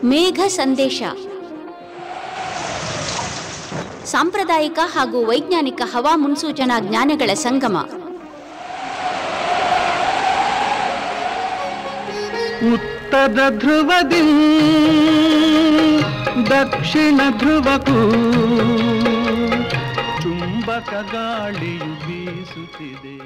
ಮೇಘ ಸಂದೇಶ ಸಾಂಪ್ರದಾಯಿಕ ಹಾಗೂ ವೈಜ್ಞಾನಿಕ ಹವಾ ಮುನ್ಸೂಚನಾ ಜ್ಞಾನಗಳ ಸಂಗಮ ಉತ್ತರ ಧ್ರುವದಿ ದಕ್ಷಿಣ ಧ್ರುವಕ್ಕೂ ಚುಂಬಕ ಗಾಳಿಯು ಬೀಸುತ್ತಿದೆ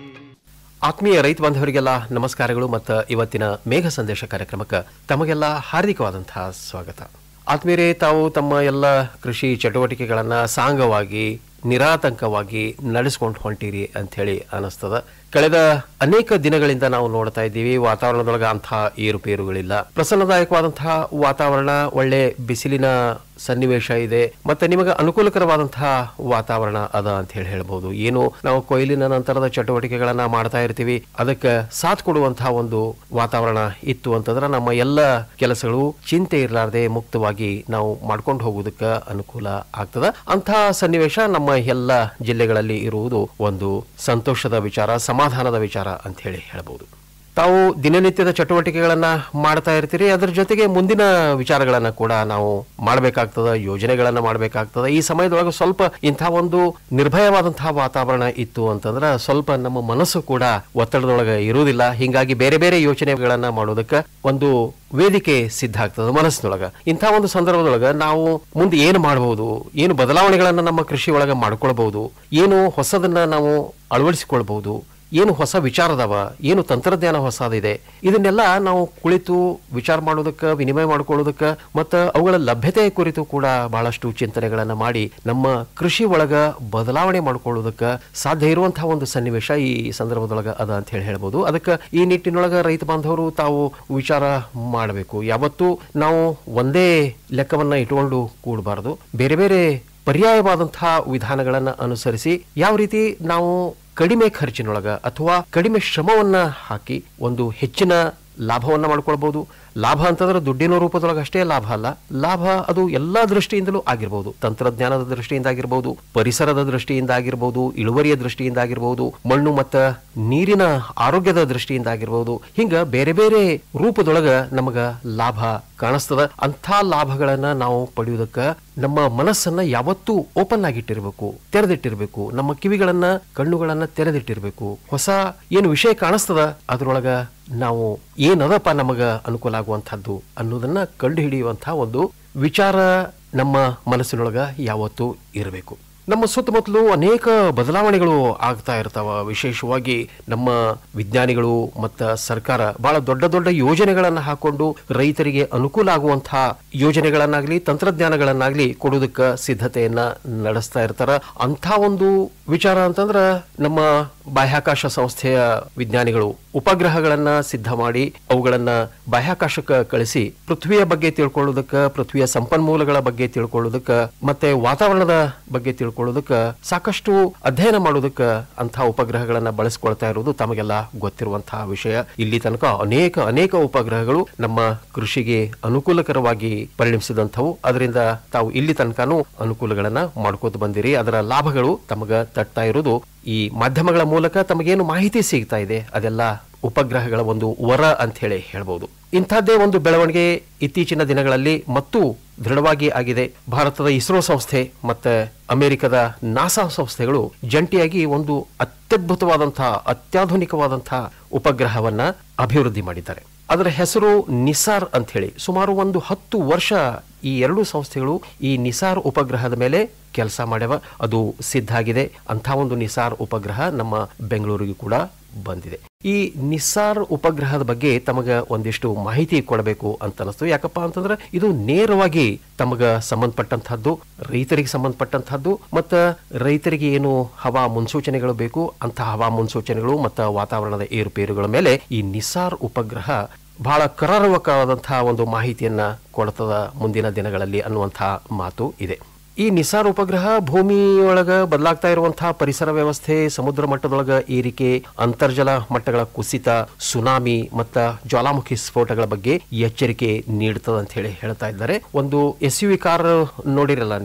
ಆತ್ಮೀಯ ರೈತ ಬಾಂಧವರಿಗೆಲ್ಲ ನಮಸ್ಕಾರಗಳು ಮತ್ತು ಇವತ್ತಿನ ಮೇಘ ಸಂದೇಶ ಕಾರ್ಯಕ್ರಮಕ್ಕೆ ತಮಗೆಲ್ಲ ಹಾರ್ದಿಕವಾದಂತಹ ಸ್ವಾಗತ ಆತ್ಮೀಯರೇ ತಾವು ತಮ್ಮ ಎಲ್ಲ ಕೃಷಿ ಚಟುವಟಿಕೆಗಳನ್ನು ಸಾಂಗವಾಗಿ ನಿರಾತಂಕವಾಗಿ ನಡೆಸ್ಕೊಂಡು ಹೊಂಟಿರಿ ಅಂಥೇಳಿ ಅನಿಸ್ತದ ಕಳೆದ ಅನೇಕ ದಿನಗಳಿಂದ ನಾವು ನೋಡ್ತಾ ಇದ್ದೀವಿ ವಾತಾವರಣದೊಳಗೆ ಅಂತಹ ಏರುಪೇರುಗಳಿಲ್ಲ ಪ್ರಸನ್ನದಾಯಕವಾದಂತಹ ವಾತಾವರಣ ಒಳ್ಳೆ ಬಿಸಿಲಿನ ಸನ್ನಿವೇಶ ಇದೆ ಮತ್ತೆ ನಿಮಗೆ ಅನುಕೂಲಕರವಾದಂತಹ ವಾತಾವರಣ ಅದ ಅಂತ ಹೇಳಿ ಹೇಳ್ಬಹುದು ಏನು ನಾವು ಕೊಯ್ಲಿನ ನಂತರದ ಚಟುವಟಿಕೆಗಳನ್ನ ಮಾಡ್ತಾ ಇರ್ತೀವಿ ಅದಕ್ಕೆ ಸಾಥ್ ಕೊಡುವಂತಹ ಒಂದು ವಾತಾವರಣ ಇತ್ತು ಅಂತಂದ್ರೆ ನಮ್ಮ ಎಲ್ಲ ಕೆಲಸಗಳು ಚಿಂತೆ ಇರಲಾರ್ದೆ ಮುಕ್ತವಾಗಿ ನಾವು ಮಾಡ್ಕೊಂಡು ಹೋಗೋದಕ್ಕೆ ಅನುಕೂಲ ಆಗ್ತದ ಅಂತಹ ಸನ್ನಿವೇಶ ನಮ್ಮ ಎಲ್ಲ ಜಿಲ್ಲೆಗಳಲ್ಲಿ ಇರುವುದು ಒಂದು ಸಂತೋಷದ ವಿಚಾರ ಸಮಾಧಾನದ ವಿಚಾರ ಅಂತ ಹೇಳಿ ಹೇಳ್ಬಹುದು ತಾವು ದಿನನಿತ್ಯದ ಚಟುವಟಿಕೆಗಳನ್ನ ಮಾಡ್ತಾ ಇರ್ತೀರಿ ಅದ್ರ ಜೊತೆಗೆ ಮುಂದಿನ ವಿಚಾರಗಳನ್ನ ಕೂಡ ನಾವು ಮಾಡಬೇಕಾಗ್ತದ ಯೋಜನೆಗಳನ್ನ ಮಾಡಬೇಕಾಗ್ತದ ಈ ಸಮಯದೊಳಗೆ ಸ್ವಲ್ಪ ಇಂಥ ಒಂದು ನಿರ್ಭಯವಾದಂತಹ ವಾತಾವರಣ ಇತ್ತು ಅಂತಂದ್ರೆ ಸ್ವಲ್ಪ ನಮ್ಮ ಮನಸ್ಸು ಕೂಡ ಒತ್ತಡದೊಳಗೆ ಇರುವುದಿಲ್ಲ ಹಿಂಗಾಗಿ ಬೇರೆ ಬೇರೆ ಯೋಚನೆಗಳನ್ನ ಮಾಡೋದಕ್ಕೆ ಒಂದು ವೇದಿಕೆ ಸಿದ್ಧ ಆಗ್ತದೆ ಮನಸ್ಸಿನೊಳಗ ಇಂಥ ಒಂದು ಸಂದರ್ಭದೊಳಗ ನಾವು ಮುಂದೆ ಏನು ಮಾಡಬಹುದು ಏನು ಬದಲಾವಣೆಗಳನ್ನ ನಮ್ಮ ಕೃಷಿ ಒಳಗೆ ಮಾಡ್ಕೊಳ್ಬಹುದು ಏನು ಹೊಸದನ್ನ ನಾವು ಅಳವಡಿಸಿಕೊಳ್ಬಹುದು ಏನು ಹೊಸ ವಿಚಾರದವ ಏನು ತಂತ್ರಜ್ಞಾನ ಹೊಸದಿದೆ ಇದನ್ನೆಲ್ಲ ನಾವು ಕುಳಿತು ವಿಚಾರ ಮಾಡೋದಕ್ಕೆ ವಿನಿಮಯ ಮಾಡ್ಕೊಳ್ಳೋದಕ್ಕೆ ಮತ್ತು ಅವುಗಳ ಲಭ್ಯತೆ ಕುರಿತು ಕೂಡ ಬಹಳಷ್ಟು ಚಿಂತನೆಗಳನ್ನು ಮಾಡಿ ನಮ್ಮ ಕೃಷಿ ಒಳಗ ಬದಲಾವಣೆ ಮಾಡ್ಕೊಳ್ಳೋದಕ್ಕೆ ಸಾಧ್ಯ ಇರುವಂತಹ ಒಂದು ಸನ್ನಿವೇಶ ಈ ಸಂದರ್ಭದೊಳಗ ಅದ ಅಂತ ಹೇಳಿ ಹೇಳ್ಬೋದು ಅದಕ್ಕೆ ಈ ನಿಟ್ಟಿನೊಳಗ ರೈತ ಬಾಂಧವರು ತಾವು ವಿಚಾರ ಮಾಡಬೇಕು ಯಾವತ್ತೂ ನಾವು ಒಂದೇ ಲೆಕ್ಕವನ್ನ ಇಟ್ಕೊಂಡು ಕೂಡಬಾರದು ಬೇರೆ ಬೇರೆ ಪರ್ಯಾಯವಾದಂತಹ ವಿಧಾನಗಳನ್ನು ಅನುಸರಿಸಿ ಯಾವ ರೀತಿ ನಾವು ಕಡಿಮೆ ಖರ್ಚಿನೊಳಗ ಅಥವಾ ಕಡಿಮೆ ಶ್ರಮವನ್ನ ಹಾಕಿ ಒಂದು ಹೆಚ್ಚಿನ ಲಾಭವನ್ನ ಮಾಡ್ಕೊಳ್ಬಹುದು ಲಾಭ ಅಂತಂದ್ರೆ ದುಡ್ಡಿನ ರೂಪದೊಳಗೆ ಅಷ್ಟೇ ಲಾಭ ಅಲ್ಲ ಲಾಭ ಅದು ಎಲ್ಲಾ ದೃಷ್ಟಿಯಿಂದಲೂ ಆಗಿರ್ಬೋದು ತಂತ್ರಜ್ಞಾನದ ದೃಷ್ಟಿಯಿಂದ ಆಗಿರ್ಬೋದು ಪರಿಸರದ ದೃಷ್ಟಿಯಿಂದ ಆಗಿರ್ಬೋದು ಇಳುವರಿಯ ದೃಷ್ಟಿಯಿಂದ ಆಗಿರ್ಬೋದು ಮಣ್ಣು ಮತ್ತ ನೀರಿನ ಆರೋಗ್ಯದ ದೃಷ್ಟಿಯಿಂದ ಆಗಿರ್ಬೋದು ಹಿಂಗ ಬೇರೆ ಬೇರೆ ರೂಪದೊಳಗ ನಮಗ ಲಾಭ ಕಾಣಿಸ್ತದ ಅಂಥ ಲಾಭಗಳನ್ನ ನಾವು ಪಡೆಯುವುದಕ್ಕ ನಮ್ಮ ಮನಸ್ಸನ್ನ ಯಾವತ್ತೂ ಓಪನ್ ಆಗಿಟ್ಟಿರ್ಬೇಕು ತೆರೆದಿಟ್ಟಿರ್ಬೇಕು ನಮ್ಮ ಕಿವಿಗಳನ್ನ ಕಣ್ಣುಗಳನ್ನ ತೆರೆದಿಟ್ಟಿರ್ಬೇಕು ಹೊಸ ಏನು ವಿಷಯ ಕಾಣಿಸ್ತದ ಅದ್ರೊಳಗ ನಾವು ಏನದಪ್ಪ ನಮಗ ಅನುಕೂಲ ಆಗುವಂತಹದ್ದು ಅನ್ನೋದನ್ನ ಕಂಡು ಹಿಡಿಯುವಂತಹ ಒಂದು ವಿಚಾರ ನಮ್ಮ ಮನಸ್ಸಿನೊಳಗ ಯಾವತ್ತೂ ಇರಬೇಕು ನಮ್ಮ ಸುತ್ತಮುತ್ತಲು ಅನೇಕ ಬದಲಾವಣೆಗಳು ಆಗ್ತಾ ಇರ್ತಾವ ವಿಶೇಷವಾಗಿ ನಮ್ಮ ವಿಜ್ಞಾನಿಗಳು ಮತ್ತು ಸರ್ಕಾರ ಬಹಳ ದೊಡ್ಡ ದೊಡ್ಡ ಯೋಜನೆಗಳನ್ನು ಹಾಕೊಂಡು ರೈತರಿಗೆ ಅನುಕೂಲ ಆಗುವಂತಹ ಯೋಜನೆಗಳನ್ನಾಗ್ಲಿ ತಂತ್ರಜ್ಞಾನಗಳನ್ನಾಗ್ಲಿ ಕೊಡೋದಕ್ಕೆ ಸಿದ್ಧತೆಯನ್ನ ನಡೆಸ್ತಾ ಇರ್ತಾರ ಅಂಥ ಒಂದು ವಿಚಾರ ಅಂತಂದ್ರ ನಮ್ಮ ಬಾಹ್ಯಾಕಾಶ ಸಂಸ್ಥೆಯ ವಿಜ್ಞಾನಿಗಳು ಉಪಗ್ರಹಗಳನ್ನ ಸಿದ್ಧ ಮಾಡಿ ಅವುಗಳನ್ನ ಬಾಹ್ಯಾಕಾಶಕ್ಕೆ ಕಳಿಸಿ ಪೃಥ್ವಿಯ ಬಗ್ಗೆ ತಿಳ್ಕೊಳ್ಳೋದಕ್ಕೆ ಪೃಥ್ವಿಯ ಸಂಪನ್ಮೂಲಗಳ ಬಗ್ಗೆ ತಿಳ್ಕೊಳ್ಳೋದಕ್ಕೆ ಮತ್ತೆ ವಾತಾವರಣದ ಬಗ್ಗೆ ತಿಳ್ಕೊಳ್ಳೋದಕ್ಕೆ ಸಾಕಷ್ಟು ಅಧ್ಯಯನ ಮಾಡೋದಕ್ಕೆ ಅಂತಹ ಉಪಗ್ರಹಗಳನ್ನ ಬಳಸ್ಕೊಳ್ತಾ ಇರುವುದು ತಮಗೆಲ್ಲ ಗೊತ್ತಿರುವಂತಹ ವಿಷಯ ಇಲ್ಲಿ ತನಕ ಅನೇಕ ಅನೇಕ ಉಪಗ್ರಹಗಳು ನಮ್ಮ ಕೃಷಿಗೆ ಅನುಕೂಲಕರವಾಗಿ ಪರಿಣಮಿಸಿದಂಥವು ಅದರಿಂದ ತಾವು ಇಲ್ಲಿ ತನಕನೂ ಅನುಕೂಲಗಳನ್ನ ಮಾಡ್ಕೋತ ಬಂದಿರಿ ಅದರ ಲಾಭಗಳು ತಮಗ ತಟ್ತಾ ಇರುವುದು ಈ ಮಾಧ್ಯಮಗಳ ಮೂಲಕ ತಮಗೇನು ಮಾಹಿತಿ ಸಿಗ್ತಾ ಇದೆ ಅದೆಲ್ಲ ಉಪಗ್ರಹಗಳ ಒಂದು ವರ ಅಂತ ಹೇಳಿ ಹೇಳ್ಬೋದು ಇಂಥದ್ದೇ ಒಂದು ಬೆಳವಣಿಗೆ ಇತ್ತೀಚಿನ ದಿನಗಳಲ್ಲಿ ಮತ್ತು ದೃಢವಾಗಿ ಆಗಿದೆ ಭಾರತದ ಇಸ್ರೋ ಸಂಸ್ಥೆ ಮತ್ತೆ ಅಮೆರಿಕದ ನಾಸಾ ಸಂಸ್ಥೆಗಳು ಜಂಟಿಯಾಗಿ ಒಂದು ಅತ್ಯದ್ಭುತವಾದಂತಹ ಅತ್ಯಾಧುನಿಕವಾದಂತಹ ಉಪಗ್ರಹವನ್ನ ಅಭಿವೃದ್ಧಿ ಮಾಡಿದ್ದಾರೆ ಅದರ ಹೆಸರು ನಿಸಾರ್ ಅಂತ ಹೇಳಿ ಸುಮಾರು ಒಂದು ಹತ್ತು ವರ್ಷ ಈ ಎರಡು ಸಂಸ್ಥೆಗಳು ಈ ನಿಸಾರ್ ಉಪಗ್ರಹದ ಮೇಲೆ ಕೆಲಸ ಮಾಡ್ಯವ ಅದು ಸಿದ್ಧ ಆಗಿದೆ ಅಂಥ ಒಂದು ನಿಸಾರ್ ಉಪಗ್ರಹ ನಮ್ಮ ಬೆಂಗಳೂರಿಗೆ ಕೂಡ ಬಂದಿದೆ ಈ ನಿಸಾರ್ ಉಪಗ್ರಹದ ಬಗ್ಗೆ ತಮಗ ಒಂದಿಷ್ಟು ಮಾಹಿತಿ ಕೊಡಬೇಕು ಅಂತ ಅನಿಸ್ತು ಯಾಕಪ್ಪ ಅಂತಂದ್ರೆ ಇದು ನೇರವಾಗಿ ತಮಗ ಸಂಬಂಧಪಟ್ಟಂತಹದ್ದು ರೈತರಿಗೆ ಸಂಬಂಧಪಟ್ಟಂತಹದ್ದು ಮತ್ತ ರೈತರಿಗೆ ಏನು ಹವಾ ಮುನ್ಸೂಚನೆಗಳು ಬೇಕು ಅಂತ ಹವಾ ಮುನ್ಸೂಚನೆಗಳು ಮತ್ತು ವಾತಾವರಣದ ಏರುಪೇರುಗಳ ಮೇಲೆ ಈ ನಿಸಾರ್ ಉಪಗ್ರಹ ಬಹಳ ಕರಾರುವಕವಾದಂತಹ ಒಂದು ಮಾಹಿತಿಯನ್ನ ಕೊಡ್ತದ ಮುಂದಿನ ದಿನಗಳಲ್ಲಿ ಅನ್ನುವಂತಹ ಮಾತು ಇದೆ ಈ ನಿಸಾರ್ ಉಪಗ್ರಹ ಭೂಮಿಯೊಳಗ ಬದಲಾಗ್ತಾ ಇರುವಂತಹ ಪರಿಸರ ವ್ಯವಸ್ಥೆ ಸಮುದ್ರ ಮಟ್ಟದೊಳಗ ಏರಿಕೆ ಅಂತರ್ಜಲ ಮಟ್ಟಗಳ ಕುಸಿತ ಸುನಾಮಿ ಮತ್ತ ಜ್ವಾಲಾಮುಖಿ ಸ್ಫೋಟಗಳ ಬಗ್ಗೆ ಎಚ್ಚರಿಕೆ ನೀಡುತ್ತದೆ ಅಂತ ಹೇಳಿ ಹೇಳ್ತಾ ಇದ್ದಾರೆ ಒಂದು ಎಸ್ ಯು ವಿ ಕಾರ್ ನೋಡಿರಲ್ಲ ನೀವು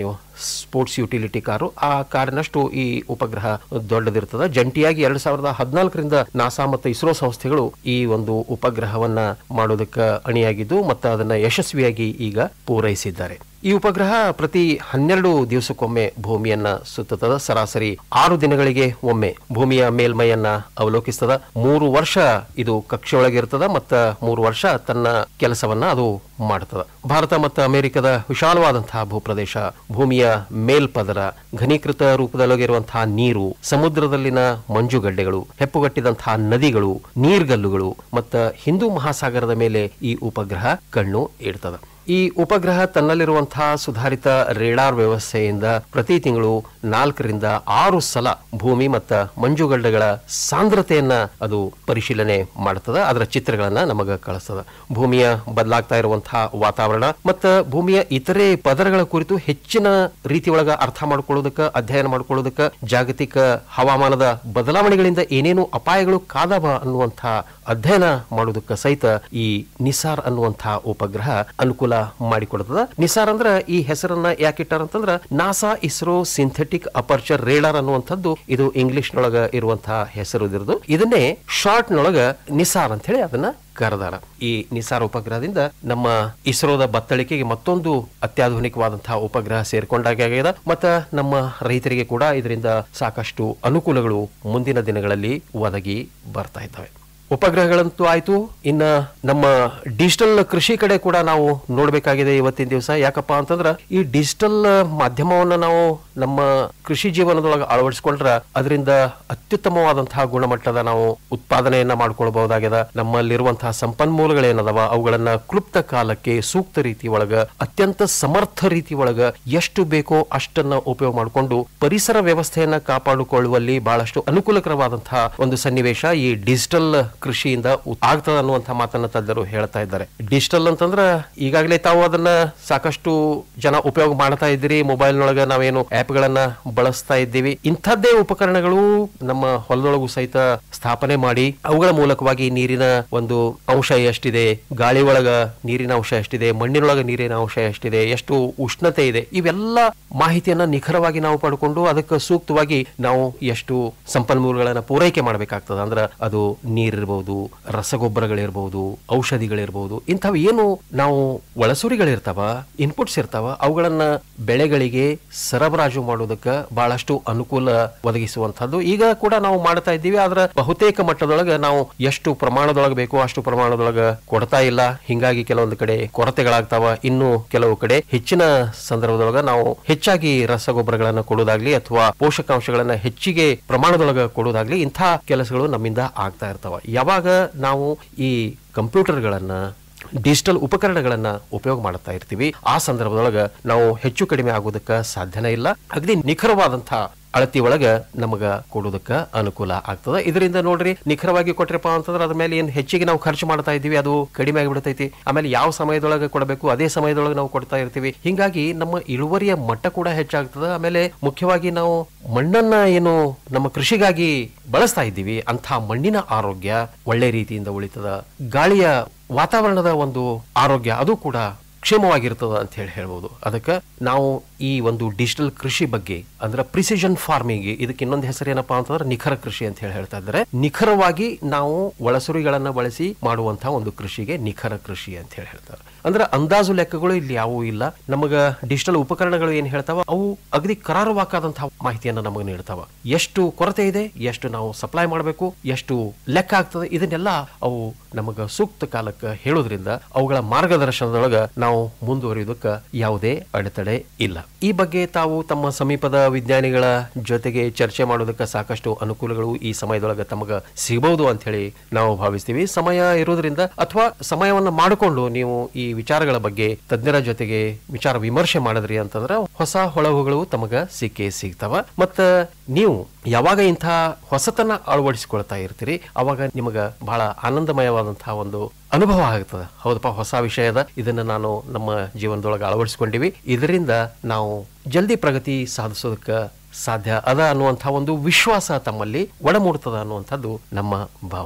ಸ್ಪೋರ್ಟ್ಸ್ ಯುಟಿಲಿಟಿ ಕಾರು ಆ ಕಾರಿನಷ್ಟು ಈ ಉಪಗ್ರಹ ದೊಡ್ಡದಿರ್ತದೆ ಜಂಟಿಯಾಗಿ ಎರಡ್ ಸಾವಿರದ ಹದಿನಾಲ್ಕರಿಂದ ನಾಸಾ ಮತ್ತು ಇಸ್ರೋ ಸಂಸ್ಥೆಗಳು ಈ ಒಂದು ಉಪಗ್ರಹವನ್ನ ಮಾಡೋದಕ್ಕೆ ಅಣಿಯಾಗಿದ್ದು ಮತ್ತು ಅದನ್ನ ಯಶಸ್ವಿಯಾಗಿ ಈಗ ಪೂರೈಸಿದ್ದಾರೆ ಈ ಉಪಗ್ರಹ ಪ್ರತಿ ಹನ್ನೆರಡು ದಿವಸಕ್ಕೊಮ್ಮೆ ಭೂಮಿಯನ್ನ ಸುತ್ತುತ್ತದೆ ಸರಾಸರಿ ಆರು ದಿನಗಳಿಗೆ ಒಮ್ಮೆ ಭೂಮಿಯ ಮೇಲ್ಮೈಯನ್ನ ಅವಲೋಕಿಸ್ತದ ಮೂರು ವರ್ಷ ಇದು ಕಕ್ಷೆಯೊಳಗಿರ್ತದ ಮತ್ತ ಮೂರು ವರ್ಷ ತನ್ನ ಕೆಲಸವನ್ನ ಅದು ಮಾಡ್ತದ ಭಾರತ ಮತ್ತು ಅಮೆರಿಕದ ವಿಶಾಲವಾದಂತಹ ಭೂಪ್ರದೇಶ ಭೂಮಿಯ ಮೇಲ್ಪದರ ಘನೀಕೃತ ರೂಪದೊಳಗಿರುವಂತಹ ನೀರು ಸಮುದ್ರದಲ್ಲಿನ ಮಂಜುಗಡ್ಡೆಗಳು ಹೆಪ್ಪುಗಟ್ಟಿದಂತಹ ನದಿಗಳು ನೀರ್ಗಲ್ಲುಗಳು ಮತ್ತು ಹಿಂದೂ ಮಹಾಸಾಗರದ ಮೇಲೆ ಈ ಉಪಗ್ರಹ ಕಣ್ಣು ಇಡ್ತದ ಈ ಉಪಗ್ರಹ ತನ್ನಲ್ಲಿರುವಂತಹ ಸುಧಾರಿತ ರೇಡಾರ್ ವ್ಯವಸ್ಥೆಯಿಂದ ಪ್ರತಿ ತಿಂಗಳು ನಾಲ್ಕರಿಂದ ಆರು ಸಲ ಭೂಮಿ ಮತ್ತು ಮಂಜುಗಡ್ಡೆಗಳ ಸಾಂದ್ರತೆಯನ್ನ ಅದು ಪರಿಶೀಲನೆ ಮಾಡ್ತದ ಅದರ ಚಿತ್ರಗಳನ್ನ ನಮಗ ಕಳಿಸ್ತದ ಭೂಮಿಯ ಬದಲಾಗ್ತಾ ಇರುವಂತಹ ವಾತಾವರಣ ಮತ್ತು ಭೂಮಿಯ ಇತರೆ ಪದರಗಳ ಕುರಿತು ಹೆಚ್ಚಿನ ರೀತಿಯೊಳಗ ಅರ್ಥ ಮಾಡ್ಕೊಳ್ಳೋದಕ್ಕ ಅಧ್ಯಯನ ಮಾಡ್ಕೊಳ್ಳೋದಕ್ಕ ಜಾಗತಿಕ ಹವಾಮಾನದ ಬದಲಾವಣೆಗಳಿಂದ ಏನೇನು ಅಪಾಯಗಳು ಕಾದವ ಅನ್ನುವಂತಹ ಅಧ್ಯಯನ ಮಾಡೋದಕ್ಕ ಸಹಿತ ಈ ನಿಸಾರ್ ಅನ್ನುವಂತಹ ಉಪಗ್ರಹ ಅನುಕೂಲ ಮಾಡಿಕೊಡ್ತದ ನಿಸಾರ್ ಅಂದ್ರ ಈ ಹೆಸರನ್ನ ಯಾಕಿಟ್ಟಾರ ಅಂತಂದ್ರ NASA ISRO synthetic aperture radar ಅನ್ನುವಂಥದ್ದು ಇದು ಇಂಗ್ಲಿಷ್ ನೊಳಗ ಇರುವಂತಹ ಹೆಸರು ಇದ್ರದು ಇದನ್ನೇ ಶಾರ್ಟ್ ನೊಳಗ ನಿಸಾರ್ ಅಂತ ಹೇಳಿ ಅದನ್ನ ಕರೆದಾರ ಈ ನಿಸಾರ್ ಉಪಗ್ರಹದಿಂದ ನಮ್ಮ ಇಸ್ರೋದ ಬತ್ತಳಿಕೆಗೆ ಮತ್ತೊಂದು ಅತ್ಯಾಧುನಿಕವಾದಂತಹ ಉಪಗ್ರಹ ಸೇರ್ಕೊಂಡಾಗ್ಯದ ಮತ್ತ ನಮ್ಮ ರೈತರಿಗೆ ಕೂಡ ಇದರಿಂದ ಸಾಕಷ್ಟು ಅನುಕೂಲಗಳು ಮುಂದಿನ ದಿನಗಳಲ್ಲಿ ಒದಗಿ ಬರ್ತಾ ಇದ್ದಾವೆ ಉಪಗ್ರಹಗಳಂತೂ ಆಯ್ತು ಇನ್ನ ನಮ್ಮ ಡಿಜಿಟಲ್ ಕೃಷಿ ಕಡೆ ಕೂಡ ನಾವು ನೋಡ್ಬೇಕಾಗಿದೆ ಇವತ್ತಿನ ದಿವಸ ಯಾಕಪ್ಪ ಅಂತಂದ್ರ ಈ ಡಿಜಿಟಲ್ ಮಾಧ್ಯಮವನ್ನ ನಾವು ನಮ್ಮ ಕೃಷಿ ಜೀವನದೊಳಗೆ ಅಳವಡಿಸಿಕೊಂಡ್ರ ಅದರಿಂದ ಅತ್ಯುತ್ತಮವಾದಂತಹ ಗುಣಮಟ್ಟದ ನಾವು ಉತ್ಪಾದನೆಯನ್ನ ಮಾಡ್ಕೊಳ್ಬಹುದಾಗ್ಯದ ನಮ್ಮಲ್ಲಿರುವಂತಹ ಸಂಪನ್ಮೂಲಗಳೇನದವ ಅವುಗಳನ್ನ ಕ್ಲುಪ್ತ ಕಾಲಕ್ಕೆ ಸೂಕ್ತ ರೀತಿ ಒಳಗ ಅತ್ಯಂತ ಸಮರ್ಥ ರೀತಿ ಒಳಗ ಎಷ್ಟು ಬೇಕೋ ಅಷ್ಟನ್ನ ಉಪಯೋಗ ಮಾಡಿಕೊಂಡು ಪರಿಸರ ವ್ಯವಸ್ಥೆಯನ್ನ ಕಾಪಾಡಿಕೊಳ್ಳುವಲ್ಲಿ ಬಹಳಷ್ಟು ಅನುಕೂಲಕರವಾದಂತಹ ಒಂದು ಸನ್ನಿವೇಶ ಈ ಡಿಜಿಟಲ್ ಕೃಷಿಯಿಂದ ಉ- ಆಗ್ತದ ಅನ್ನುವಂತಹ ಮಾತನ್ನ ತಜ್ಞರು ಹೇಳ್ತಾ ಇದ್ದಾರೆ ಡಿಜಿಟಲ್ ಅಂತಂದ್ರ ಈಗಾಗಲೇ ತಾವು ಅದನ್ನ ಸಾಕಷ್ಟು ಜನ ಉಪಯೋಗ ಮಾಡ್ತಾ ಇದ್ದೀರಿ ಮೊಬೈಲ್ ನೊಳಗ ನಾವೇನು ಆಪ್ ಗಳನ್ನ ಬಳಸ್ತಾ ಇದ್ದೀವಿ ಇಂಥದ್ದೇ ಉಪಕರಣಗಳು ನಮ್ಮ ಹೊಲದೊಳಗೂ ಸಹಿತ ಸ್ಥಾಪನೆ ಮಾಡಿ ಅವುಗಳ ಮೂಲಕವಾಗಿ ನೀರಿನ ಒಂದು ಅಂಶ ಎಷ್ಟಿದೆ ಗಾಳಿ ಒಳಗ ನೀರಿನ ಅಂಶ ಎಷ್ಟಿದೆ ಮಣ್ಣಿನೊಳಗ ನೀರಿನ ಅಂಶ ಎಷ್ಟಿದೆ ಎಷ್ಟು ಉಷ್ಣತೆ ಇದೆ ಇವೆಲ್ಲ ಮಾಹಿತಿಯನ್ನ ನಿಖರವಾಗಿ ನಾವು ಪಡ್ಕೊಂಡು ಅದಕ್ಕೆ ಸೂಕ್ತವಾಗಿ ನಾವು ಎಷ್ಟು ಸಂಪನ್ಮೂಲಗಳನ್ನ ಪೂರೈಕೆ ಮಾಡಬೇಕಾಗ್ತದ ಅಂದ್ರ ಅದು ನೀರಿರ್ಬಹುದು ರಸಗೊಬ್ಬರಗಳಿರ್ಬಹುದು ಔಷಧಿಗಳಿರ್ಬಹುದು ಇಂಥವು ಏನು ನಾವು ಒಳಸುರಿಗಳಿರ್ತಾವ ಇನ್ಪುಟ್ಸ್ ಇರ್ತಾವ ಅವುಗಳನ್ನ ಬೆಳೆಗಳಿಗೆ ಸರಬರಾಜು ಮಾಡೋದಕ್ಕೆ ಬಹಳಷ್ಟು ಅನುಕೂಲ ಒದಗಿಸುವಂತಹದ್ದು ಈಗ ಕೂಡ ನಾವು ಮಾಡ್ತಾ ಇದ್ದೀವಿ ಆದ್ರ ಬಹುತೇಕ ಮಟ್ಟದೊಳಗ ನಾವು ಎಷ್ಟು ಪ್ರಮಾಣದೊಳಗೆ ಬೇಕೋ ಅಷ್ಟು ಪ್ರಮಾಣದೊಳಗ ಕೊಡ್ತಾ ಇಲ್ಲ ಹಿಂಗಾಗಿ ಕೆಲವೊಂದು ಕಡೆ ಕೊರತೆಗಳಾಗ್ತಾವ ಇನ್ನು ಕೆಲವು ಕಡೆ ಹೆಚ್ಚಿನ ಸಂದರ್ಭದೊಳಗ ನಾವು ಹೆಚ್ಚಾಗಿ ರಸಗೊಬ್ಬರಗಳನ್ನ ಕೊಡೋದಾಗ್ಲಿ ಅಥವಾ ಪೋಷಕಾಂಶಗಳನ್ನ ಹೆಚ್ಚಿಗೆ ಪ್ರಮಾಣದೊಳಗ ಕೊಡೋದಾಗ್ಲಿ ಇಂಥ ಕೆಲಸಗಳು ನಮ್ಮಿಂದ ಆಗ್ತಾ ಇರ್ತಾವ ಯಾವಾಗ ನಾವು ಈ ಕಂಪ್ಯೂಟರ್ಗಳನ್ನ ಡಿಜಿಟಲ್ ಉಪಕರಣಗಳನ್ನ ಉಪಯೋಗ ಮಾಡ್ತಾ ಇರ್ತೀವಿ ಆ ಸಂದರ್ಭದೊಳಗ ನಾವು ಹೆಚ್ಚು ಕಡಿಮೆ ಆಗೋದಕ್ಕ ಸಾಧ್ಯನೇ ಇಲ್ಲ ಅಗದಿ ನಿಖರವಾದಂತಹ ಅಳತಿ ಒಳಗ ನಮಗ ಕೊಡೋದಕ್ಕ ಅನುಕೂಲ ಆಗ್ತದ ಇದರಿಂದ ನೋಡ್ರಿ ನಿಖರವಾಗಿ ಕೊಟ್ರಪ್ಪ ಅಂತಂದ್ರೆ ಅದ್ರ ಮೇಲೆ ಏನ್ ಹೆಚ್ಚಿಗೆ ನಾವು ಖರ್ಚು ಮಾಡ್ತಾ ಇದೀವಿ ಅದು ಕಡಿಮೆ ಆಗಿಬಿಡ್ತೈತಿ ಆಮೇಲೆ ಯಾವ ಸಮಯದೊಳಗೆ ಕೊಡಬೇಕು ಅದೇ ಸಮಯದೊಳಗೆ ನಾವು ಕೊಡ್ತಾ ಇರ್ತೀವಿ ಹಿಂಗಾಗಿ ನಮ್ಮ ಇಳುವರಿಯ ಮಟ್ಟ ಕೂಡ ಹೆಚ್ಚಾಗ್ತದ ಆಮೇಲೆ ಮುಖ್ಯವಾಗಿ ನಾವು ಮಣ್ಣನ್ನ ಏನು ನಮ್ಮ ಕೃಷಿಗಾಗಿ ಬಳಸ್ತಾ ಇದ್ದೀವಿ ಅಂಥ ಮಣ್ಣಿನ ಆರೋಗ್ಯ ಒಳ್ಳೆ ರೀತಿಯಿಂದ ಉಳಿತದ ಗಾಳಿಯ ವಾತಾವರಣದ ಒಂದು ಆರೋಗ್ಯ ಅದು ಕೂಡ ಕ್ಷೇಮವಾಗಿರ್ತದ ಅಂತ ಹೇಳಿ ಹೇಳ್ಬೋದು ಅದಕ್ಕೆ ನಾವು ಈ ಒಂದು ಡಿಜಿಟಲ್ ಕೃಷಿ ಬಗ್ಗೆ ಅಂದ್ರೆ ಪ್ರಿಸಿಷನ್ ಫಾರ್ಮಿಂಗ್ ಇದಕ್ಕೆ ಇನ್ನೊಂದು ಹೆಸರು ಏನಪ್ಪಾ ಅಂತಂದ್ರೆ ನಿಖರ ಕೃಷಿ ಅಂತ ಹೇಳಿ ಹೇಳ್ತಾ ಇದ್ದಾರೆ ನಿಖರವಾಗಿ ನಾವು ಒಳಸುರಿಗಳನ್ನ ಬಳಸಿ ಮಾಡುವಂತಹ ಒಂದು ಕೃಷಿಗೆ ನಿಖರ ಕೃಷಿ ಅಂತ ಹೇಳಿ ಹೇಳ್ತಾರೆ ಅಂದ್ರೆ ಅಂದಾಜು ಲೆಕ್ಕಗಳು ಇಲ್ಲಿ ಯಾವುವು ಇಲ್ಲ ನಮಗ ಡಿಜಿಟಲ್ ಉಪಕರಣಗಳು ಏನ್ ಹೇಳ್ತಾವ ಅವು ಅಗದಿ ಕರಾರುವಾಕಾದಂತಹ ಮಾಹಿತಿಯನ್ನ ನಮಗೆ ನೀಡ್ತಾವ ಎಷ್ಟು ಕೊರತೆ ಇದೆ ಎಷ್ಟು ನಾವು ಸಪ್ಲೈ ಮಾಡಬೇಕು ಎಷ್ಟು ಲೆಕ್ಕ ಆಗ್ತದೆ ಇದನ್ನೆಲ್ಲ ಅವು ನಮಗ ಸೂಕ್ತ ಕಾಲಕ್ಕೆ ಹೇಳೋದ್ರಿಂದ ಅವುಗಳ ಮಾರ್ಗದರ್ಶನದೊಳಗ ನಾವು ಮುಂದುವರಿಯೋದಕ್ಕೆ ಯಾವುದೇ ಅಡೆತಡೆ ಇಲ್ಲ ಈ ಬಗ್ಗೆ ತಾವು ತಮ್ಮ ಸಮೀಪದ ವಿಜ್ಞಾನಿಗಳ ಜೊತೆಗೆ ಚರ್ಚೆ ಮಾಡೋದಕ್ಕೆ ಸಾಕಷ್ಟು ಅನುಕೂಲಗಳು ಈ ಸಮಯದೊಳಗೆ ತಮಗ ಸಿಗಬಹುದು ಅಂತ ಹೇಳಿ ನಾವು ಭಾವಿಸ್ತೀವಿ ಸಮಯ ಇರೋದ್ರಿಂದ ಅಥವಾ ಸಮಯವನ್ನ ಮಾಡಿಕೊಂಡು ನೀವು ಈ ವಿಚಾರಗಳ ಬಗ್ಗೆ ತಜ್ಞರ ಜೊತೆಗೆ ವಿಚಾರ ವಿಮರ್ಶೆ ಮಾಡಿದ್ರಿ ಅಂತಂದ್ರೆ ಹೊಸ ಹೊಳಹುಗಳು ತಮಗ ಸಿಕ್ಕೇ ಸಿಗ್ತಾವ ಮತ್ತ ನೀವು ಯಾವಾಗ ಇಂಥ ಹೊಸತನ್ನ ಅಳವಡಿಸಿಕೊಳ್ತಾ ಇರ್ತೀರಿ ಅವಾಗ ನಿಮಗ ಬಹಳ ಆನಂದಮಯವಾದಂತಹ ಒಂದು ಅನುಭವ ಆಗ್ತದೆ ಹೌದಪ್ಪ ಹೊಸ ವಿಷಯದ ಇದನ್ನ ನಾನು ನಮ್ಮ ಜೀವನದೊಳಗೆ ಅಳವಡಿಸಿಕೊಂಡಿವಿ ಇದರಿಂದ ನಾವು ಜಲ್ದಿ ಪ್ರಗತಿ ಸಾಧಿಸೋದಕ್ಕೆ ಸಾಧ್ಯ ಅದ ಅನ್ನುವಂಥ ಒಂದು ವಿಶ್ವಾಸ ತಮ್ಮಲ್ಲಿ ಒಡಮೂಡ್ತದ ಅನ್ನುವಂಥದ್ದು ನಮ್ಮ ಭಾವನೆ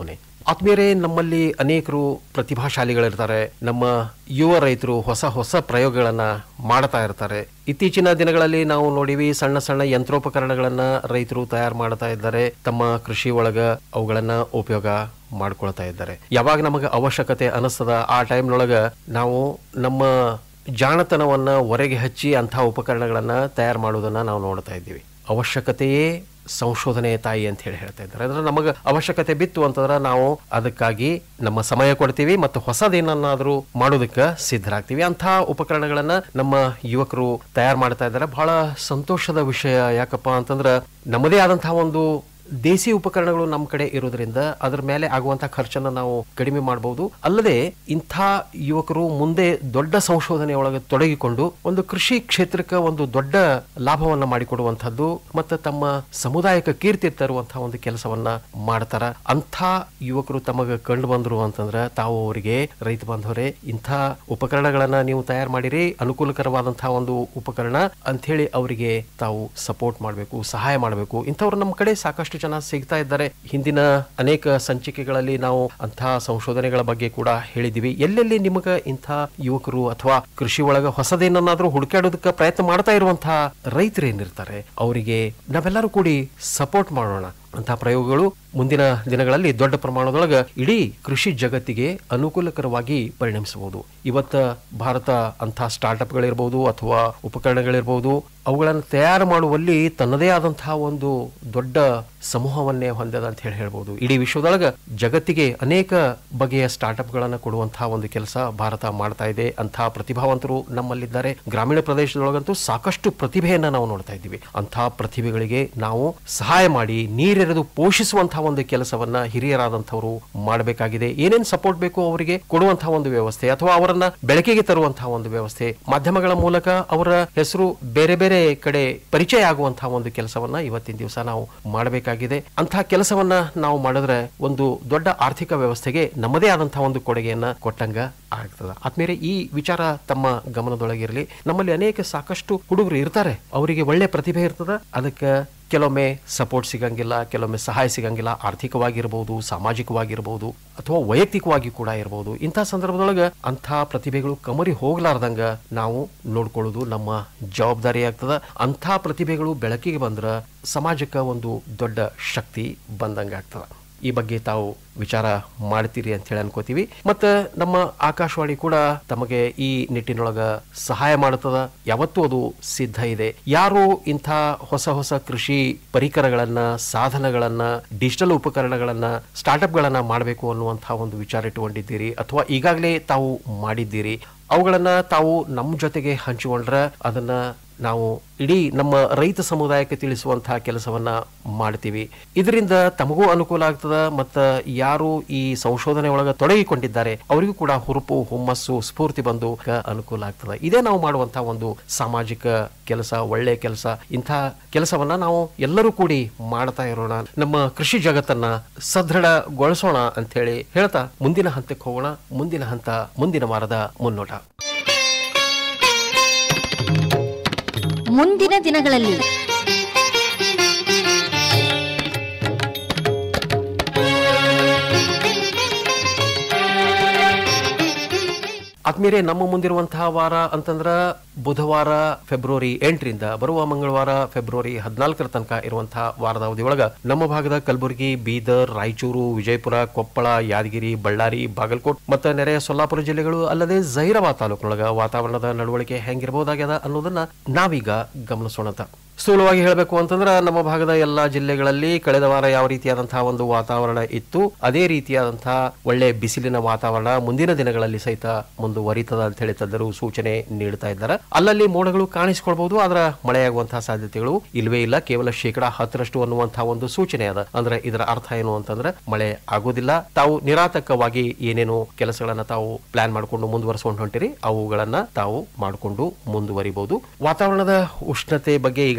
ಆತ್ಮೀಯರೇ ನಮ್ಮಲ್ಲಿ ಅನೇಕರು ಪ್ರತಿಭಾಶಾಲಿಗಳಿರ್ತಾರೆ ನಮ್ಮ ಯುವ ರೈತರು ಹೊಸ ಹೊಸ ಪ್ರಯೋಗಗಳನ್ನ ಮಾಡ್ತಾ ಇರ್ತಾರೆ ಇತ್ತೀಚಿನ ದಿನಗಳಲ್ಲಿ ನಾವು ನೋಡಿವಿ ಸಣ್ಣ ಸಣ್ಣ ಯಂತ್ರೋಪಕರಣಗಳನ್ನ ರೈತರು ತಯಾರು ಮಾಡ್ತಾ ಇದ್ದಾರೆ ತಮ್ಮ ಕೃಷಿ ಒಳಗ ಅವುಗಳನ್ನ ಉಪಯೋಗ ಮಾಡ್ಕೊಳ್ತಾ ಇದ್ದಾರೆ ಯಾವಾಗ ನಮಗೆ ಅವಶ್ಯಕತೆ ಅನಿಸ್ತದ ಆ ಟೈಮ್ನೊಳಗ ನಾವು ನಮ್ಮ ಜಾಣತನವನ್ನ ಹೊರಗೆ ಹಚ್ಚಿ ಅಂಥ ಉಪಕರಣಗಳನ್ನ ತಯಾರು ಮಾಡೋದನ್ನ ನಾವು ನೋಡ್ತಾ ಇದ್ದೀವಿ ಅವಶ್ಯಕತೆಯೇ ಸಂಶೋಧನೆಯ ತಾಯಿ ಅಂತ ಹೇಳಿ ಹೇಳ್ತಾ ಇದ್ದಾರೆ ಅಂದ್ರೆ ನಮಗೆ ಅವಶ್ಯಕತೆ ಬಿತ್ತು ಅಂತಂದ್ರೆ ನಾವು ಅದಕ್ಕಾಗಿ ನಮ್ಮ ಸಮಯ ಕೊಡ್ತೀವಿ ಮತ್ತು ಹೊಸದೇನನ್ನಾದ್ರೂ ಮಾಡೋದಕ್ಕೆ ಸಿದ್ಧರಾಗ್ತೀವಿ ಅಂಥ ಉಪಕರಣಗಳನ್ನ ನಮ್ಮ ಯುವಕರು ತಯಾರು ಮಾಡ್ತಾ ಇದ್ದಾರೆ ಬಹಳ ಸಂತೋಷದ ವಿಷಯ ಯಾಕಪ್ಪ ಅಂತಂದ್ರೆ ನಮ್ಮದೇ ಆದಂತಹ ಒಂದು ದೇಸಿ ಉಪಕರಣಗಳು ನಮ್ಮ ಕಡೆ ಇರೋದ್ರಿಂದ ಅದರ ಮೇಲೆ ಆಗುವಂತ ಖರ್ಚನ್ನು ನಾವು ಕಡಿಮೆ ಮಾಡಬಹುದು ಅಲ್ಲದೆ ಇಂಥ ಯುವಕರು ಮುಂದೆ ದೊಡ್ಡ ಸಂಶೋಧನೆ ಒಳಗೆ ತೊಡಗಿಕೊಂಡು ಒಂದು ಕೃಷಿ ಕ್ಷೇತ್ರಕ್ಕೆ ಒಂದು ದೊಡ್ಡ ಲಾಭವನ್ನ ಮಾಡಿಕೊಡುವಂತಹದ್ದು ಮತ್ತು ತಮ್ಮ ಸಮುದಾಯಕ್ಕೆ ಕೀರ್ತಿ ತರುವಂತಹ ಒಂದು ಕೆಲಸವನ್ನ ಮಾಡ್ತಾರ ಅಂಥ ಯುವಕರು ತಮಗೆ ಕಂಡು ಬಂದ್ರು ಅಂತಂದ್ರೆ ತಾವು ಅವರಿಗೆ ರೈತ ಬಾಂಧವರೇ ಇಂಥ ಉಪಕರಣಗಳನ್ನ ನೀವು ತಯಾರು ಮಾಡಿರಿ ಅನುಕೂಲಕರವಾದಂತಹ ಒಂದು ಉಪಕರಣ ಅಂತ ಹೇಳಿ ಅವರಿಗೆ ತಾವು ಸಪೋರ್ಟ್ ಮಾಡಬೇಕು ಸಹಾಯ ಮಾಡಬೇಕು ಇಂಥವ್ರು ನಮ್ಮ ಕಡೆ ಸಾಕಷ್ಟು ಜನ ಸಿಗ್ತಾ ಇದ್ದಾರೆ ಹಿಂದಿನ ಅನೇಕ ಸಂಚಿಕೆಗಳಲ್ಲಿ ನಾವು ಅಂತಹ ಸಂಶೋಧನೆಗಳ ಬಗ್ಗೆ ಕೂಡ ಹೇಳಿದಿವಿ ಎಲ್ಲೆಲ್ಲಿ ನಿಮಗ ಇಂಥ ಯುವಕರು ಅಥವಾ ಕೃಷಿ ಒಳಗ ಹೊಸದೇನನ್ನಾದ್ರೂ ಹುಡುಕಾಡೋದಕ್ಕೆ ಪ್ರಯತ್ನ ಮಾಡ್ತಾ ಇರುವಂತಹ ರೈತರೇನಿರ್ತಾರೆ ಅವರಿಗೆ ನಾವೆಲ್ಲರೂ ಕೂಡಿ ಸಪೋರ್ಟ್ ಮಾಡೋಣ ಅಂತಹ ಪ್ರಯೋಗಗಳು ಮುಂದಿನ ದಿನಗಳಲ್ಲಿ ದೊಡ್ಡ ಪ್ರಮಾಣದೊಳಗ ಇಡೀ ಕೃಷಿ ಜಗತ್ತಿಗೆ ಅನುಕೂಲಕರವಾಗಿ ಪರಿಣಮಿಸಬಹುದು ಇವತ್ತ ಭಾರತ ಅಂತಹ ಸ್ಟಾರ್ಟ್ಅಪ್ಗಳಿರ್ಬೋದು ಅಥವಾ ಉಪಕರಣಗಳಿರ್ಬೋದು ಅವುಗಳನ್ನು ತಯಾರು ಮಾಡುವಲ್ಲಿ ತನ್ನದೇ ಆದಂತಹ ಒಂದು ದೊಡ್ಡ ಸಮೂಹವನ್ನೇ ಹೊಂದದ ಅಂತ ಹೇಳಿ ಹೇಳ್ಬೋದು ಇಡೀ ವಿಶ್ವದೊಳಗ ಜಗತ್ತಿಗೆ ಅನೇಕ ಬಗೆಯ ಸ್ಟಾರ್ಟ್ಅಪ್ಗಳನ್ನು ಕೊಡುವಂತಹ ಒಂದು ಕೆಲಸ ಭಾರತ ಮಾಡ್ತಾ ಇದೆ ಅಂತಹ ಪ್ರತಿಭಾವಂತರು ನಮ್ಮಲ್ಲಿದ್ದಾರೆ ಗ್ರಾಮೀಣ ಪ್ರದೇಶದೊಳಗಂತೂ ಸಾಕಷ್ಟು ಪ್ರತಿಭೆಯನ್ನ ನಾವು ನೋಡ್ತಾ ಇದ್ದೀವಿ ಅಂತಹ ಪ್ರತಿಭೆಗಳಿಗೆ ನಾವು ಸಹಾಯ ಮಾಡಿ ನೀರೆರೆದು ಪೋಷಿಸುವಂತಹ ಒಂದು ಕೆಲಸವನ್ನ ಹಿರಿಯರಾದಂಥವರು ಮಾಡಬೇಕಾಗಿದೆ ಏನೇನ್ ಸಪೋರ್ಟ್ ಬೇಕು ಅವರಿಗೆ ಕೊಡುವಂತಹ ಒಂದು ವ್ಯವಸ್ಥೆ ಅಥವಾ ಅವರನ್ನ ಬೆಳಕಿಗೆ ತರುವಂತಹ ಒಂದು ವ್ಯವಸ್ಥೆ ಮಾಧ್ಯಮಗಳ ಮೂಲಕ ಅವರ ಹೆಸರು ಬೇರೆ ಬೇರೆ ಕಡೆ ಪರಿಚಯ ಆಗುವಂತಹ ಒಂದು ಕೆಲಸವನ್ನ ಇವತ್ತಿನ ದಿವಸ ನಾವು ಮಾಡಬೇಕಾಗಿದೆ ಅಂತಹ ಕೆಲಸವನ್ನ ನಾವು ಮಾಡಿದ್ರೆ ಒಂದು ದೊಡ್ಡ ಆರ್ಥಿಕ ವ್ಯವಸ್ಥೆಗೆ ನಮ್ಮದೇ ಆದಂತಹ ಒಂದು ಕೊಡುಗೆಯನ್ನ ಕೊಟ್ಟಂಗ ಆಗ್ತದ ಆದ್ಮೇಲೆ ಈ ವಿಚಾರ ತಮ್ಮ ಗಮನದೊಳಗಿರಲಿ ನಮ್ಮಲ್ಲಿ ಅನೇಕ ಸಾಕಷ್ಟು ಹುಡುಗರು ಇರ್ತಾರೆ ಅವರಿಗೆ ಒಳ್ಳೆ ಪ್ರತಿಭೆ ಇರ್ತದ ಅದಕ್ಕೆ ಕೆಲವೊಮ್ಮೆ ಸಪೋರ್ಟ್ ಸಿಗಂಗಿಲ್ಲ ಕೆಲವೊಮ್ಮೆ ಸಹಾಯ ಸಿಗಂಗಿಲ್ಲ ಆರ್ಥಿಕವಾಗಿರ್ಬೋದು ಸಾಮಾಜಿಕವಾಗಿರ್ಬೋದು ಅಥವಾ ವೈಯಕ್ತಿಕವಾಗಿ ಕೂಡ ಇರಬಹುದು ಇಂಥ ಸಂದರ್ಭದೊಳಗ ಅಂಥ ಪ್ರತಿಭೆಗಳು ಕಮರಿ ಹೋಗ್ಲಾರ್ದಂಗ ನಾವು ನೋಡ್ಕೊಳ್ಳೋದು ನಮ್ಮ ಜವಾಬ್ದಾರಿ ಆಗ್ತದ ಅಂಥ ಪ್ರತಿಭೆಗಳು ಬೆಳಕಿಗೆ ಬಂದ್ರ ಸಮಾಜಕ್ಕೆ ಒಂದು ದೊಡ್ಡ ಶಕ್ತಿ ಬಂದಂಗ ಆಗ್ತದ ಈ ಬಗ್ಗೆ ತಾವು ವಿಚಾರ ಮಾಡ್ತೀರಿ ಅಂತ ಹೇಳಿ ಅನ್ಕೋತೀವಿ ಮತ್ತೆ ನಮ್ಮ ಆಕಾಶವಾಣಿ ಕೂಡ ತಮಗೆ ಈ ನಿಟ್ಟಿನೊಳಗ ಸಹಾಯ ಮಾಡುತ್ತದ ಯಾವತ್ತೂ ಅದು ಸಿದ್ಧ ಇದೆ ಯಾರು ಇಂಥ ಹೊಸ ಹೊಸ ಕೃಷಿ ಪರಿಕರಗಳನ್ನ ಸಾಧನಗಳನ್ನ ಡಿಜಿಟಲ್ ಉಪಕರಣಗಳನ್ನ ಸ್ಟಾರ್ಟ್ಅಪ್ಗಳನ್ನ ಮಾಡಬೇಕು ಅನ್ನುವಂತಹ ಒಂದು ವಿಚಾರ ಇಟ್ಟುಕೊಂಡಿದ್ದೀರಿ ಅಥವಾ ಈಗಾಗಲೇ ತಾವು ಮಾಡಿದ್ದೀರಿ ಅವುಗಳನ್ನ ತಾವು ನಮ್ಮ ಜೊತೆಗೆ ಹಂಚಿಕೊಂಡ್ರೆ ಅದನ್ನ ನಾವು ಇಡೀ ನಮ್ಮ ರೈತ ಸಮುದಾಯಕ್ಕೆ ತಿಳಿಸುವಂತಹ ಕೆಲಸವನ್ನ ಮಾಡ್ತೀವಿ ಇದರಿಂದ ತಮಗೂ ಅನುಕೂಲ ಆಗ್ತದ ಮತ್ತ ಯಾರು ಈ ಸಂಶೋಧನೆ ಒಳಗ ತೊಡಗಿಕೊಂಡಿದ್ದಾರೆ ಅವರಿಗೂ ಕೂಡ ಹುರುಪು ಹುಮ್ಮಸ್ಸು ಸ್ಫೂರ್ತಿ ಬಂದು ಕ- ಅನುಕೂಲ ಆಗ್ತದ ಇದೇ ನಾವು ಮಾಡುವಂತಹ ಒಂದು ಸಾಮಾಜಿಕ ಕೆಲಸ ಒಳ್ಳೆ ಕೆಲಸ ಇಂಥ ಕೆಲಸವನ್ನ ನಾವು ಎಲ್ಲರೂ ಕೂಡಿ ಮಾಡ್ತಾ ಇರೋಣ ನಮ್ಮ ಕೃಷಿ ಜಗತ್ತನ್ನ ಸದೃಢಗೊಳಿಸೋಣ ಅಂತ ಹೇಳಿ ಹೇಳ್ತಾ ಮುಂದಿನ ಹಂತಕ್ಕೆ ಹೋಗೋಣ ಮುಂದಿನ ಹಂತ ಮುಂದಿನ ವಾರದ ಮುನ್ನೋಟ ಮುಂದಿನ ದಿನಗಳಲ್ಲಿ ಆದ್ಮೇಲೆ ನಮ್ಮ ಮುಂದಿರುವಂತಹ ವಾರ ಅಂತಂದ್ರ ಬುಧವಾರ ಫೆಬ್ರವರಿ ಎಂಟರಿಂದ ಬರುವ ಮಂಗಳವಾರ ಫೆಬ್ರವರಿ ಹದಿನಾಲ್ಕರ ತನಕ ಇರುವಂತಹ ವಾರದ ಅವಧಿಯೊಳಗ ನಮ್ಮ ಭಾಗದ ಕಲಬುರಗಿ ಬೀದರ್ ರಾಯಚೂರು ವಿಜಯಪುರ ಕೊಪ್ಪಳ ಯಾದಗಿರಿ ಬಳ್ಳಾರಿ ಬಾಗಲಕೋಟ್ ಮತ್ತು ನೆರೆಯ ಸೊಲ್ಲಾಪುರ ಜಿಲ್ಲೆಗಳು ಅಲ್ಲದೆ ಜೈರಾಬಾದ್ ತಾಲೂಕಿನೊಳಗ ವಾತಾವರಣದ ನಡವಳಿಕೆ ಹೆಂಗಿರಬಹುದಾಗ್ಯದ ಅನ್ನೋದನ್ನ ನಾವೀಗ ಗಮನಿಸೋಣಂತ ಸ್ಥೂಲವಾಗಿ ಹೇಳಬೇಕು ಅಂತಂದ್ರೆ ನಮ್ಮ ಭಾಗದ ಎಲ್ಲಾ ಜಿಲ್ಲೆಗಳಲ್ಲಿ ಕಳೆದ ವಾರ ಯಾವ ರೀತಿಯಾದಂತಹ ಒಂದು ವಾತಾವರಣ ಇತ್ತು ಅದೇ ರೀತಿಯಾದಂತಹ ಒಳ್ಳೆ ಬಿಸಿಲಿನ ವಾತಾವರಣ ಮುಂದಿನ ದಿನಗಳಲ್ಲಿ ಸಹಿತ ಮುಂದುವರಿತದ ಅಂತ ಹೇಳಿ ತಜ್ಞರು ಸೂಚನೆ ನೀಡ್ತಾ ಇದ್ದಾರೆ ಅಲ್ಲಲ್ಲಿ ಮೋಡಗಳು ಕಾಣಿಸಿಕೊಳ್ಬಹುದು ಆದ್ರೆ ಮಳೆಯಾಗುವಂತಹ ಸಾಧ್ಯತೆಗಳು ಇಲ್ವೇ ಇಲ್ಲ ಕೇವಲ ಶೇಕಡಾ ಹತ್ತರಷ್ಟು ಅನ್ನುವಂತಹ ಒಂದು ಸೂಚನೆ ಅದ ಅಂದ್ರೆ ಇದರ ಅರ್ಥ ಏನು ಅಂತಂದ್ರೆ ಮಳೆ ಆಗೋದಿಲ್ಲ ತಾವು ನಿರಾತಕವಾಗಿ ಏನೇನು ಕೆಲಸಗಳನ್ನ ತಾವು ಪ್ಲಾನ್ ಮಾಡಿಕೊಂಡು ಮುಂದುವರಿಸಿಕೊಂಡು ಹೊಂಟಿರಿ ಅವುಗಳನ್ನ ತಾವು ಮಾಡಿಕೊಂಡು ಮುಂದುವರಿಬಹುದು ವಾತಾವರಣದ ಉಷ್ಣತೆ ಬಗ್ಗೆ ಈಗಾಗಲೇ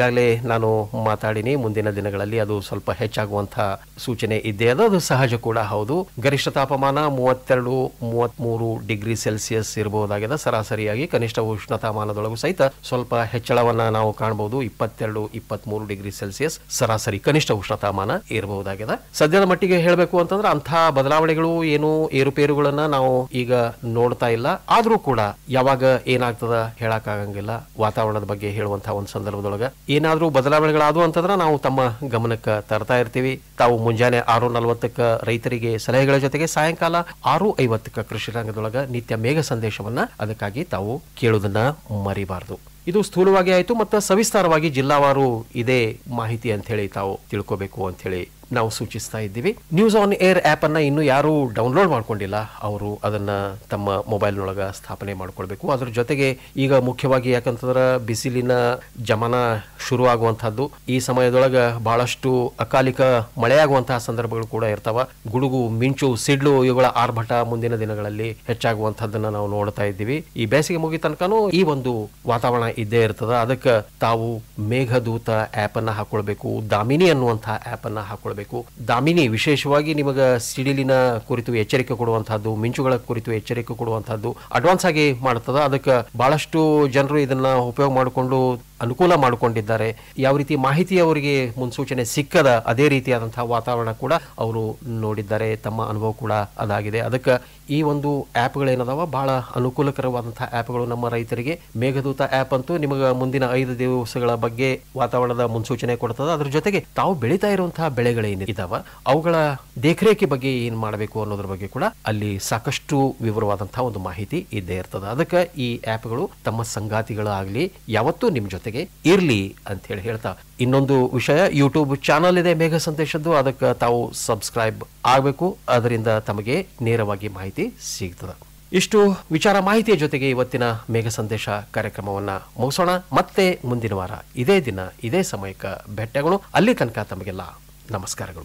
ಈಗಾಗಲೇ ನಾನು ಮಾತಾಡಿನಿ ಮುಂದಿನ ದಿನಗಳಲ್ಲಿ ಅದು ಸ್ವಲ್ಪ ಹೆಚ್ಚಾಗುವಂತಹ ಸೂಚನೆ ಇದ್ದೇ ಅದು ಅದು ಸಹಜ ಕೂಡ ಹೌದು ಗರಿಷ್ಠ ತಾಪಮಾನ ಮೂವತ್ತೆರಡು ಮೂವತ್ಮೂರು ಡಿಗ್ರಿ ಸೆಲ್ಸಿಯಸ್ ಇರಬಹುದಾಗಿದೆ ಸರಾಸರಿಯಾಗಿ ಕನಿಷ್ಠ ಉಷ್ಣತಾಮಾನದೊಳಗೂ ಸಹಿತ ಸ್ವಲ್ಪ ಹೆಚ್ಚಳವನ್ನ ನಾವು ಕಾಣಬಹುದು ಇಪ್ಪತ್ತೆರಡು ಇಪ್ಪತ್ಮೂರು ಡಿಗ್ರಿ ಸೆಲ್ಸಿಯಸ್ ಸರಾಸರಿ ಕನಿಷ್ಠ ಉಷ್ಣತಾಮಾನ ಇರಬಹುದಾಗಿದೆ ಸದ್ಯದ ಮಟ್ಟಿಗೆ ಹೇಳಬೇಕು ಅಂತಂದ್ರೆ ಅಂತಹ ಬದಲಾವಣೆಗಳು ಏನು ಏರುಪೇರುಗಳನ್ನ ನಾವು ಈಗ ನೋಡ್ತಾ ಇಲ್ಲ ಆದ್ರೂ ಕೂಡ ಯಾವಾಗ ಏನಾಗ್ತದ ಹೇಳಕ್ ಆಗಂಗಿಲ್ಲ ವಾತಾವರಣದ ಬಗ್ಗೆ ಹೇಳುವಂತಹ ಒಂದು ಸಂದರ್ಭದೊಳಗ ಏನಾದ್ರೂ ಬದಲಾವಣೆಗಳಾದವು ಅಂತಂದ್ರೆ ನಾವು ತಮ್ಮ ಗಮನಕ್ಕೆ ತರ್ತಾ ಇರ್ತೀವಿ ತಾವು ಮುಂಜಾನೆ ಆರು ನಲವತ್ತಕ್ಕ ರೈತರಿಗೆ ಸಲಹೆಗಳ ಜೊತೆಗೆ ಸಾಯಂಕಾಲ ಆರು ಐವತ್ತಕ್ಕ ಕೃಷಿ ರಂಗದೊಳಗ ನಿತ್ಯ ಮೇಘ ಸಂದೇಶವನ್ನ ಅದಕ್ಕಾಗಿ ತಾವು ಕೇಳುವುದನ್ನ ಮರಿಬಾರದು ಇದು ಸ್ಥೂಲವಾಗಿ ಆಯಿತು ಮತ್ತು ಸವಿಸ್ತಾರವಾಗಿ ಜಿಲ್ಲಾವಾರು ಇದೇ ಮಾಹಿತಿ ಅಂತ ಹೇಳಿ ತಾವು ತಿಳ್ಕೋಬೇಕು ಅಂತ ಹೇಳಿ ನಾವು ಸೂಚಿಸ್ತಾ ಇದ್ದೀವಿ ನ್ಯೂಸ್ ಆನ್ ಏರ್ ಆಪ್ ಅನ್ನ ಇನ್ನು ಯಾರು ಡೌನ್ಲೋಡ್ ಮಾಡ್ಕೊಂಡಿಲ್ಲ ಅವರು ಅದನ್ನ ತಮ್ಮ ಮೊಬೈಲ್ನೊಳಗ ಸ್ಥಾಪನೆ ಮಾಡ್ಕೊಳ್ಬೇಕು ಅದ್ರ ಜೊತೆಗೆ ಈಗ ಮುಖ್ಯವಾಗಿ ಯಾಕಂತಂದ್ರ ಬಿಸಿಲಿನ ಜಮಾನ ಶುರು ಆಗುವಂತಹದ್ದು ಈ ಸಮಯದೊಳಗ ಬಹಳಷ್ಟು ಅಕಾಲಿಕ ಮಳೆಯಾಗುವಂತಹ ಸಂದರ್ಭಗಳು ಕೂಡ ಇರ್ತಾವ ಗುಡುಗು ಮಿಂಚು ಸಿಡ್ಲು ಇವುಗಳ ಆರ್ಭಟ ಮುಂದಿನ ದಿನಗಳಲ್ಲಿ ಹೆಚ್ಚಾಗುವಂತಹದ್ದನ್ನ ನಾವು ನೋಡ್ತಾ ಇದ್ದೀವಿ ಈ ಬೇಸಿಗೆ ಮುಗಿ ತನಕನೂ ಈ ಒಂದು ವಾತಾವರಣ ಇದ್ದೇ ಇರ್ತದ ಅದಕ್ಕೆ ತಾವು ಮೇಘದೂತ ಆಪ್ ಅನ್ನ ಹಾಕೊಳ್ಬೇಕು ದಾಮಿನಿ ಅನ್ನುವಂತಹ ಆಪ್ ಅನ್ನ ಹಾಕೊಳ್ಬೇಕು ದಾಮಿನಿ ವಿಶೇಷವಾಗಿ ನಿಮಗ ಸಿಡಿಲಿನ ಕುರಿತು ಎಚ್ಚರಿಕೆ ಕೊಡುವಂತಹದ್ದು ಮಿಂಚುಗಳ ಕುರಿತು ಎಚ್ಚರಿಕೆ ಕೊಡುವಂತಹದ್ದು ಅಡ್ವಾನ್ಸ್ ಆಗಿ ಮಾಡುತ್ತದ ಅದಕ್ಕೆ ಬಹಳಷ್ಟು ಜನರು ಇದನ್ನ ಉಪಯೋಗ ಮಾಡಿಕೊಂಡು ಅನುಕೂಲ ಮಾಡಿಕೊಂಡಿದ್ದಾರೆ ಯಾವ ರೀತಿ ಮಾಹಿತಿ ಅವರಿಗೆ ಮುನ್ಸೂಚನೆ ಸಿಕ್ಕದ ಅದೇ ರೀತಿಯಾದಂತಹ ವಾತಾವರಣ ಕೂಡ ಅವರು ನೋಡಿದ್ದಾರೆ ತಮ್ಮ ಅನುಭವ ಕೂಡ ಅದಾಗಿದೆ ಅದಕ್ಕೆ ಈ ಒಂದು ಆ್ಯಪ್ಗಳೇನದಾವ ಬಹಳ ಅನುಕೂಲಕರವಾದಂತಹ ಆ್ಯಪ್ಗಳು ನಮ್ಮ ರೈತರಿಗೆ ಮೇಘದೂತ ಆ್ಯಪ್ ಅಂತೂ ನಿಮಗೆ ಮುಂದಿನ ಐದು ದಿವಸಗಳ ಬಗ್ಗೆ ವಾತಾವರಣದ ಮುನ್ಸೂಚನೆ ಕೊಡ್ತದ ಅದ್ರ ಜೊತೆಗೆ ತಾವು ಬೆಳೀತಾ ಇರುವಂತಹ ಬೆಳೆಗಳೇನು ಇದಾವ ಅವುಗಳ ದೇಖರೇಖೆ ಬಗ್ಗೆ ಏನ್ ಮಾಡಬೇಕು ಅನ್ನೋದ್ರ ಬಗ್ಗೆ ಕೂಡ ಅಲ್ಲಿ ಸಾಕಷ್ಟು ವಿವರವಾದಂತಹ ಒಂದು ಮಾಹಿತಿ ಇದ್ದೇ ಇರ್ತದ ಅದಕ್ಕೆ ಈ ಆ್ಯಪ್ಗಳು ತಮ್ಮ ಸಂಗಾತಿಗಳಾಗ್ಲಿ ಯಾವತ್ತೂ ನಿಮ್ ಜೊತೆಗೆ ಇರ್ಲಿ ಅಂತ ಹೇಳಿ ಹೇಳ್ತಾ ಇನ್ನೊಂದು ವಿಷಯ ಯೂಟ್ಯೂಬ್ ಚಾನಲ್ ಇದೆ ಮೇಘ ಸಂದೇಶದ್ದು ಅದಕ್ಕೆ ತಾವು ಸಬ್ಸ್ಕ್ರೈಬ್ ಆಗಬೇಕು ಅದರಿಂದ ತಮಗೆ ನೇರವಾಗಿ ಮಾಹಿತಿ ಸಿಗ್ತದೆ ಇಷ್ಟು ವಿಚಾರ ಮಾಹಿತಿಯ ಜೊತೆಗೆ ಇವತ್ತಿನ ಮೇಘ ಸಂದೇಶ ಕಾರ್ಯಕ್ರಮವನ್ನ ಮುಗಿಸೋಣ ಮತ್ತೆ ಮುಂದಿನ ವಾರ ಇದೇ ದಿನ ಇದೇ ಸಮಯಕ್ಕೆ ಭೇಟಿಯಾಗೋಣ ಅಲ್ಲಿ ತನಕ ತಮಗೆಲ್ಲ ನಮಸ್ಕಾರಗಳು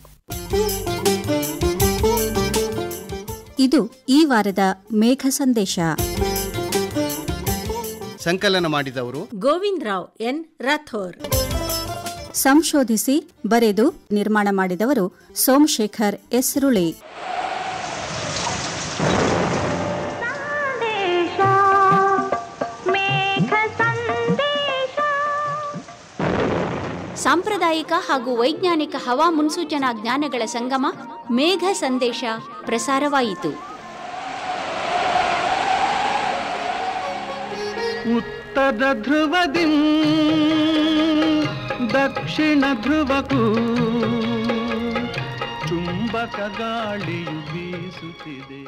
ಇದು ಈ ವಾರದ ಮೇಘ ಸಂದೇಶ ಸಂಕಲನ ಮಾಡಿದವರು ಗೋವಿಂದ್ ರಾವ್ ಎನ್ ರಾಥೋರ್ ಸಂಶೋಧಿಸಿ ಬರೆದು ನಿರ್ಮಾಣ ಮಾಡಿದವರು ಸೋಮಶೇಖರ್ ಎಸ್ ರುಳಿ ಸಾಂಪ್ರದಾಯಿಕ ಹಾಗೂ ವೈಜ್ಞಾನಿಕ ಹವಾ ಮುನ್ಸೂಚನಾ ಜ್ಞಾನಗಳ ಸಂಗಮ ಮೇಘ ಸಂದೇಶ ಪ್ರಸಾರವಾಯಿತು ಉತ್ತರ ಧ್ರುವದಿ ದಕ್ಷಿಣ ಧ್ರುವಕ್ಕೂ ಚುಂಬಕ ಗಾಳಿಯು ಬೀಸುತ್ತಿದೆ